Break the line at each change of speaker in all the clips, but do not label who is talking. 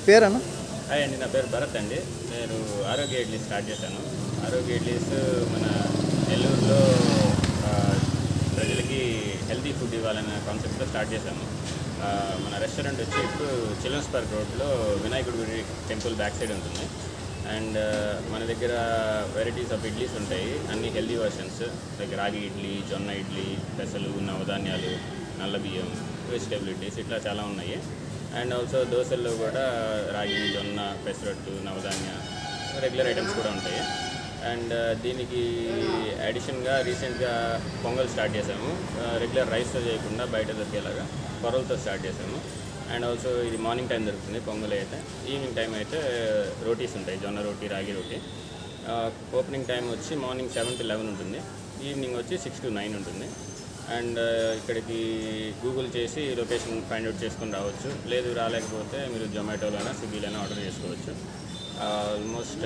పేరన్నా
hi అండి నా పేరు భరత్ అండి నేను ఆరోగ్య ఇడ్లీ స్టార్ట్ చేశాను ఆరోగ్య ఇడ్లీస్ మన నెల్లూరులో ఆ, ప్రజలకి హెల్తీ ఫుడ్ ఇవ్వాలనే కాన్సెప్ట్తో స్టార్ట్ చేశాము ఆ, మన రెస్టారెంట్ వచ్చి ఇప్పుడు చిల్డ్రన్స్ పార్క్ రోడ్లో వినాయకుడి గుడి టెంపుల్ బ్యాక్ సైడ్ ఉంటుంది అండ్ మన దగ్గర వెరైటీస్ ఆఫ్ ఇడ్లీస్ ఉంటాయి అన్ని హెల్దీ వర్షన్స్ లైక్ రాగి ఇడ్లీ జొన్న ఇడ్లీ పెసలు నవధాన్యాలు నల్ల బియ్యం వెజిటేబుల్ ఇడ్లీస్ ఇట్లా చాలా ఉన్నాయి అండ్ ఆల్సో దోశల్లో కూడా రాగి జొన్న పెసరట్టు నవధాన్య రెగ్యులర్ ఐటమ్స్ కూడా ఉంటాయి అండ్ దీనికి అడిషన్గా రీసెంట్గా పొంగల్ స్టార్ట్ చేసాము రెగ్యులర్ రైస్తో చేయకుండా బయట దొరికేలాగా కొరలతో స్టార్ట్ చేసాము అండ్ ఆల్సో ఇది మార్నింగ్ టైం దొరుకుతుంది పొంగల్ అయితే ఈవినింగ్ టైం అయితే రోటీస్ ఉంటాయి జొన్న రోటీ రాగి రోటీ ఓపెనింగ్ టైం వచ్చి మార్నింగ్ సెవెన్ టు లెవెన్ ఉంటుంది ఈవినింగ్ వచ్చి సిక్స్ టు నైన్ ఉంటుంది అండ్ ఇక్కడికి గూగుల్ చేసి లొకేషన్ ఫైండ్ అవుట్ చేసుకొని రావచ్చు లేదు రాలేకపోతే మీరు జొమాటోలోనా స్విగ్గీలోనా ఆర్డర్ చేసుకోవచ్చు almost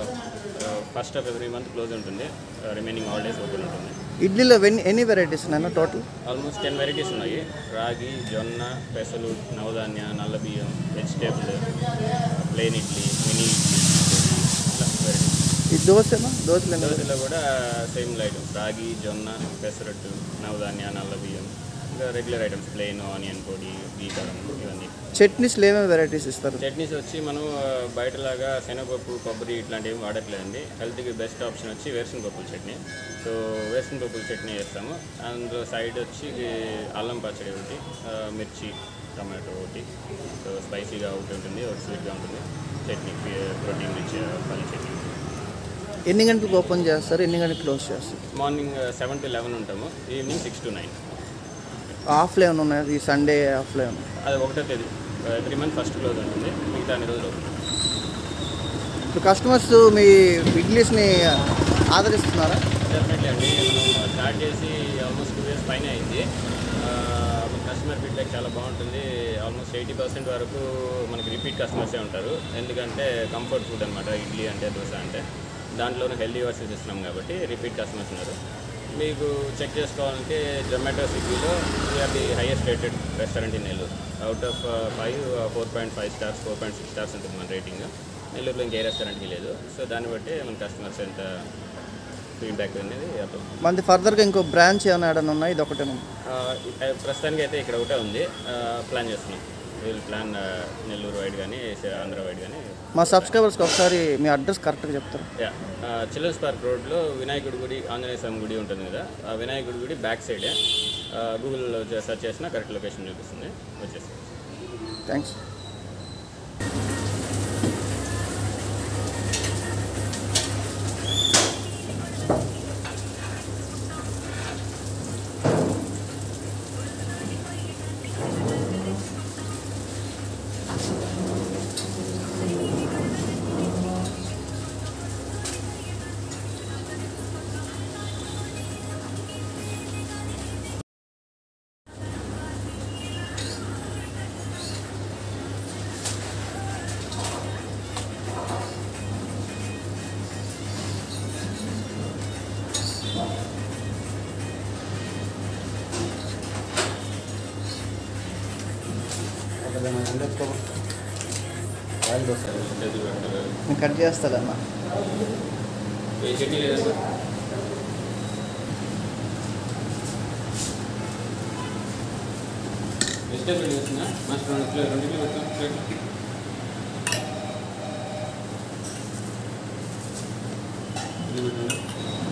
first of every month close ఉంటుంది రిమైనింగ్ ఆల్ డేస్ ఓపెన్ ఉంటుంది
ఇడ్లీలో ఎన్ని ఎన్ని వెరైటీస్ ఉన్నాయన్న టోటల్
ఆల్మోస్ట్ టెన్ వెరైటీస్ ఉన్నాయి రాగి జొన్న పెసలు నవధాన్య నల్ల బియ్యం vegetable plain idli mini idli ఇట్లా వెరైటీస్
ఈ దోశనా దోశలు ఎన్ని
దోశలో కూడా సేమ్ ఐటమ్స్ రాగి జొన్న పెసరట్టు నవధాన్య నల్ల బియ్యం ఇంకా రెగ్యులర్ ఐటమ్స్ ప్లెయిన్ ఆనియన్ పొడి బీకారం ఇవన్నీ
చట్నీస్లో ఏమేమి వెరైటీస్ ఇస్తారు
చట్నీస్ వచ్చి మనం ఆ, బయటలాగా శనగపప్పు కొబ్బరి ఇట్లాంటివి వాడట్లేదండి హెల్త్కి బెస్ట్ ఆప్షన్ వచ్చి వేరుశన పప్పుల చట్నీ సో వేరుశన పప్పుల చట్నీ చేస్తాము అందులో సైడ్ వచ్చి ఇది అల్లం పచ్చడి ఒకటి ఆ, మిర్చి టమాటో ఒకటి సో స్పైసీగా ఒకటి ఉంటుంది ఒకటి స్వీట్గా ఉంటుంది చట్నీ ప్రోటీన్ రిచ్ పల్లి చట్నీ
ఎన్ని గంటలకు ఓపెన్ చేస్తారు ఎన్ని గంటలకు క్లోజ్ చేస్తారు
మార్నింగ్ సెవెన్ టు లెవెన్ ఉంటాము ఈవినింగ్ సిక్స్ టు నైన్
ఆఫ్లో ఏమైనా ఉన్నాయి ఈ సండే ఆఫ్లో ఏమైనా
అది ఒకటో తేదీ ఎవ్రీ మంత్ ఫస్ట్ క్లోజ్ ఉంటుంది మిగతా అన్ని రోజులు open.
ఇప్పుడు కస్టమర్స్ మీ ఇడ్లీస్ని ఆదరిస్తున్నారా
డెఫినెట్లీ అండి మనం స్టార్ట్ చేసి ఆల్మోస్ట్ టూ ఇయర్స్ పైన అయింది కస్టమర్ ఫీడ్బ్యాక్ చాలా బాగుంటుంది ఆల్మోస్ట్ ఎయిటీ పర్సెంట్ వరకు మనకి రిపీట్ కస్టమర్సే ఉంటారు ఎందుకంటే కంఫర్ట్ ఫుడ్ అనమాట ఇడ్లీ అంటే దోశ అంటే దాంట్లోనే హెల్దీ వర్సెస్ ఇస్తున్నాం కాబట్టి రిపీట్ కస్టమర్స్ ఉన్నారు మీకు చెక్ చేసుకోవాలంటే జొమాటో స్విగ్గీలో we're the highest rated restaurant in Nellore out of five four point five stars four point six stars ఉంటుంది మన రేటింగ్ నెల్లూరులో ఇంకే రెస్టారెంట్కి లేదు సో దాన్ని బట్టి మన కస్టమర్స్ ఎంత ఫీడ్బ్యాక్ అనేది అర్థం
మనది ఫర్దర్గా ఇంకో బ్రాంచ్ ఏమైనా ఏడన్నా ఉన్నాయి ఇది ఒకటేనా
ఆ, ఇ- ప్రస్తుతానికి అయితే ఇక్కడ ఒకటే ఉంది ఆ, ప్లాన్ చేస్తున్నాం వీల్ ప్లాన్ ఆ, నెల్లూరు వైడ్ కానీ ఆంధ్ర వైడ్ కానీ
మా సబ్స్క్రైబర్స్కి ఒకసారి మీ అడ్రస్ కరెక్ట్గా చెప్తారు
యా చిల్డ్రన్స్ పార్క్ రోడ్లో వినాయకుడి గుడి ఆంజనేయ స్వామి గుడి ఉంటుంది కదా ఆ వినాయకుడి గుడి బ్యాక్ సైడే గూగుల్లో సెర్చ్ చేసినా కరెక్ట్ లొకేషన్ చూపిస్తుంది వచ్చేసి
థ్యాంక్స్
చేతులు పెడతారు
నేను కట్ చేస్తాడన్నా
ఏ చట్నీ లేదన్నా వెజిటేబుల్ చేస్తున్నా మస్ట్ రెండు కిలో రెండు కిలో పెడతాం ప్లేట్ ఇది పెట్టండి